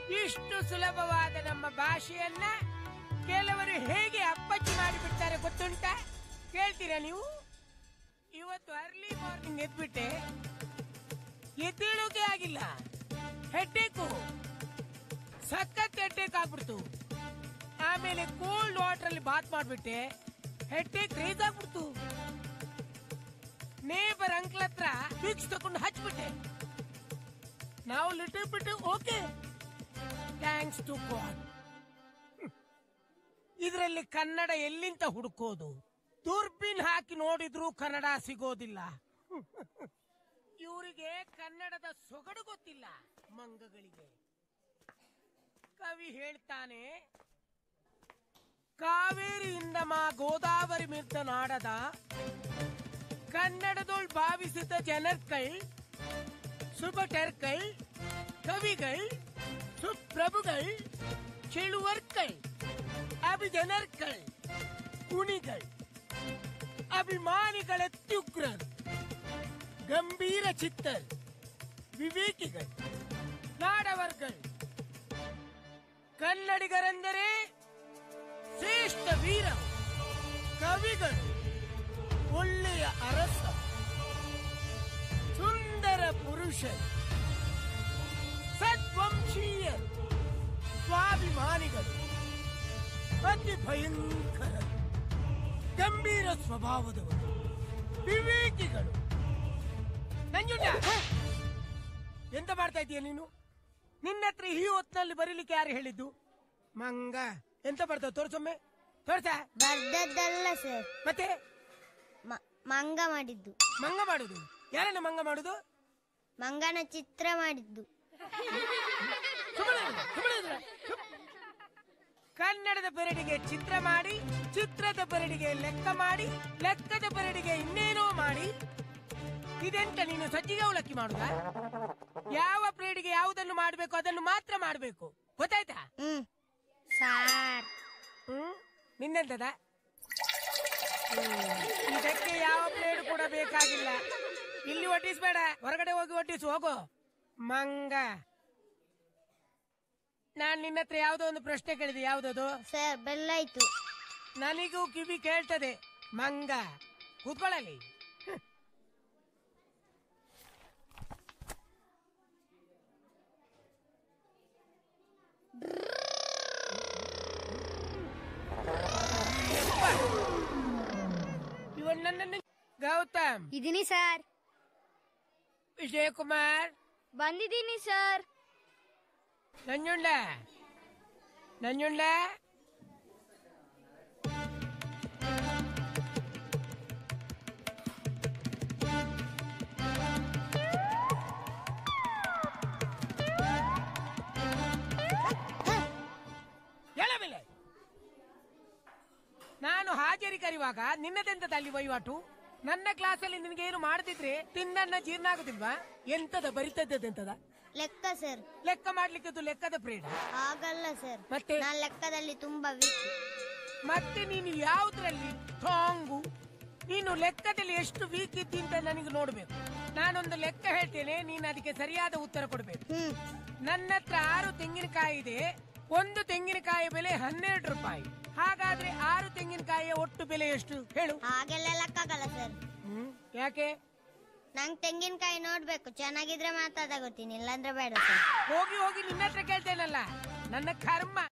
ಇಷ್ಟು ಸುಲಭವಾದ ನಮ್ಮ ಭಾಷೆಯನ್ನ ಕೆಲವರು ಹೇಗೆ ಅಪ್ಪಚ್ಚಿ ಮಾಡಿಬಿಡ್ತಾರೆ ಗೊತ್ತುಂಟ ಕೇಳ್ತೀರಾ ನೀವು ಇವತ್ತು ಅರ್ಲಿ ಮಾರ್ನಿಂಗ್ ಎದ್ಬಿಟ್ಟೆ ಎದ್ದೇಳೋಕೆ ಆಗಿಲ್ಲ ಹೆಡ್ಡೇಕು ಸಖತ್ ಹೆಡ್ಡೇಕ್ ಆಗ್ಬಿಡ್ತು ಆಮೇಲೆ ಕೋಲ್ಡ್ ವಾಟರ್ ಅಲ್ಲಿ ಬಾತ್ ಮಾಡ್ಬಿಟ್ಟೆ ಹೆಡ್ಡೇಕ್ ರೇಸ್ ಆಗ್ಬಿಡ್ತು ನೇಬರ್ ಅಂಕ್ಲ್ ಹತ್ರ ಫಿಕ್ಸ್ ತಗೊಂಡು ಹಚ್ಬಿಟ್ಟೆ ನಾವು ಲಿಟಲ್ ಬಿಟ್ಟು ಓಕೆ ಥ್ಯಾಂಕ್ಸ್ ಟು ಗಾಡ್ ಇದರಲ್ಲಿ ಕನ್ನಡ ಎಲ್ಲಿಂದ ಹುಡುಕೋದು ದೂರ್ಬೀನ್ ಹಾಕಿ ನೋಡಿದ್ರೂ ಕನ್ನಡ ಸಿಗೋದಿಲ್ಲ ಇವರಿಗೆ ಕನ್ನಡದ ಸೊಗಡು ಗೊತ್ತಿಲ್ಲ ಮಂಗಗಳಿಗೆ ಕವಿ ಹೇಳ್ತಾನೆ ಕಾವೇರಿಯಿಂದ ಮಾ ಗೋದಾವರಿ ಮಿರ್ದ ನಾಡದ ಕನ್ನಡದೋಳ್ ಭಾವಿಸಿದ ಜನರ್ಕಳ್ சுபட்டர்கள் கவிகள் சுப்பிரபுகள் செழுவர்கள் அபிஜனர்கள் குணிகள் ಅಭಿಮಾನಿಗಳ ಅತ್ಯುಗ್ರರು ಗಂಭೀರ ಚಿತ್ತರ್ ವಿವೇಕಿಗಳು ನಾಡವರ್ಗಳು ಕನ್ನಡಿಗರೆಂದರೆ ಶ್ರೇಷ್ಠ ವೀರರು ಕವಿಗಳು ಒಳ್ಳೆಯ ಅರಸ ಸುಂದರ ಪುರುಷ ಸದ್ವಂಶೀಯ ಸ್ವಾಭಿಮಾನಿಗಳು ಅತಿ ಭಯಂಕರ ಗಂಭೀರ ಸ್ವಭಾವದವರು ವಿವೇಕಿಗಳು ನಂಜುಂಡ ಎಂತ ಮಾಡ್ತಾ ಇದೀಯ ನೀನು ನಿನ್ನ ಹತ್ರ ಈ ಹೊತ್ತಿನಲ್ಲಿ ಬರೀಲಿಕ್ಕೆ ಯಾರು ಹೇಳಿದ್ದು ಮಂಗ ಎಂತ ಬರ್ತಾವ ತೋರ್ಸೊಮ್ಮೆ ತೋರ್ಸ ಬರ್ದದ್ದಲ್ಲ ಸರ್ ಮತ್ತೆ ಮ- ಮಂಗ ಮಾಡಿದ್ದು ಮಂಗ ಮಾಡುದು ಯಾರನ್ನ ಮಂಗ ಮಾಡುದು ಮಂಗನ ಚಿತ್ರ ಮಾಡಿದ್ದು ಸುಮ್ಮನೆ ಇರು, ಸುಮ್ಮನೆ ಇರು. ಸುಮ್- ಕನ್ನಡದ ಪೆರಡಿಗೆ ಚಿತ್ರ ಮಾಡಿ ಚಿತ್ರದ ಪೆರಡಿಗೆ ಲೆಕ್ಕ ಮಾಡಿ ಲೆಕ್ಕದ ಪೆರಡಿಗೆ ಇನ್ನೇನೋ ಮಾಡಿ ಇದೆಂತ ನೀನು ಸಜ್ಜಿಗೆ ಅವಲಕ್ಕಿ ಮಾಡುದ ಯಾವ ಪೆರಡಿಗೆ ಯಾವುದನ್ನು ಮಾಡಬೇಕು ಅದನ್ನು ಮಾತ್ರ ಮಾಡಬೇಕು ಗೊತ್ತಾಯ್ತಾ ಹ್ಮ್ ಸಾರ್ ಹ್ಮ್ ನಿನ್ನೆಂತದ ಹ್ಮ್. ಇದಕ್ಕೆ ಯಾವ ಪ್ಲೇಟ್ ಕೂಡ ಬೇಕಾಗಿಲ್ಲ ಇಲ್ಲಿ ಒಟ್ಟಿಸ್ಬೇಡ ಹೊರಗಡೆ ಹೋಗಿ ಒಟ್ಟಿಸು ಹೋಗು ಮಂಗ ನಾನ್ ನಿನ್ನ ಹತ್ರ ಯಾವ್ದೋ ಒಂದು ಪ್ರಶ್ನೆ ಕೇಳಿದೆ ಯಾವ್ದದು ಸರ್ ಬೆಲ್ಲಾಯ್ತು ನನಗೂ ಕಿವಿ ಕೇಳ್ತದೆ ಮಂಗ ಕೂತ್ಕೊಳ್ಳಲಿ ಇವನ್ ನನ್ನನ್ನು ಗೌತಮ್ ಇದೀನಿ ಸರ್ ವಿಜಯಕುಮಾರ್ ಬಂದಿದ್ದೀನಿ ಸರ್ ನಂಜುಂಡ ನಂಜುಂಡ ಎಳ ಮೇಲೆ ನಾನು ಹಾಜರಿ ಕರೆಯುವಾಗ ನಿನ್ನದೆಂತದ ಅಲ್ಲಿ ವಹಿವಾಟು ನನ್ನ ಕ್ಲಾಸಲ್ಲಿ ನಿನಗೆ ಏನು ಮಾಡದಿದ್ರೆ ತಿನ್ನನ್ನ ಜೀರ್ಣ ಆಗುದಿಲ್ವಾ ಎಂತದ ಬರಿತದ್ದೆಂತದ ಲೆಕ್ಕ ಸರ್ ಲೆಕ್ಕ ಮಾಡ್ಲಿಕ್ಕೆ ಲೆಕ್ಕದ ಪ್ರೇಡ ಆಗಲ್ಲ ಸರ್ ಮತ್ತೆ ನಾನ್ ಲೆಕ್ಕದಲ್ಲಿ ತುಂಬಾ ವೀಕ್ ಮತ್ತೆ ನೀನು ಯಾವುದ್ರಲ್ಲಿ ಸ್ಟ್ರಾಂಗು ನೀನು ಲೆಕ್ಕದಲ್ಲಿ ಎಷ್ಟು ವೀಕ್ ಇದ್ದಿ ಅಂತ ನನಗೆ ನೋಡ್ಬೇಕು ನಾನೊಂದು ಲೆಕ್ಕ ಹೇಳ್ತೇನೆ ನೀನು ಅದಕ್ಕೆ ಸರಿಯಾದ ಉತ್ತರ ಕೊಡ್ಬೇಕು ಹ್ಮ್ ನನ್ನ ಹತ್ರ ಆರು ತೆಂಗಿನಕಾಯಿ ಇದೆ ಒಂದು ತೆಂಗಿನಕಾಯಿ ಬೆಲೆ ಹನ್ನೆರಡು ರೂಪಾಯಿ ಹಾಗಾದ್ರೆ ಆರು ತೆಂಗಿನಕಾಯಿಯ ಒಟ್ಟು ಬೆಲೆ ಎಷ್ಟು ಹೇಳು ಹಾಗೆಲ್ಲ ಲೆಕ್ಕಾಗಲ್ಲ ಸರ್ ಹ್ಮ್ ಯಾಕೆ ನಂಗ್ ತೆಂಗಿನಕಾಯಿ ನೋಡ್ಬೇಕು ಚೆನ್ನಾಗಿದ್ರೆ ಮಾತಾಡಗೋತೀನಿ ಇಲ್ಲಾಂದ್ರೆ ಬೇಡ ಸರ್ ಹೋಗಿ ಹೋಗಿ ನಿನ್ನ ಹತ್ರ ಕೇಳ್ತೇನಲ್ಲ ನನ್ನ ಕರ್ಮ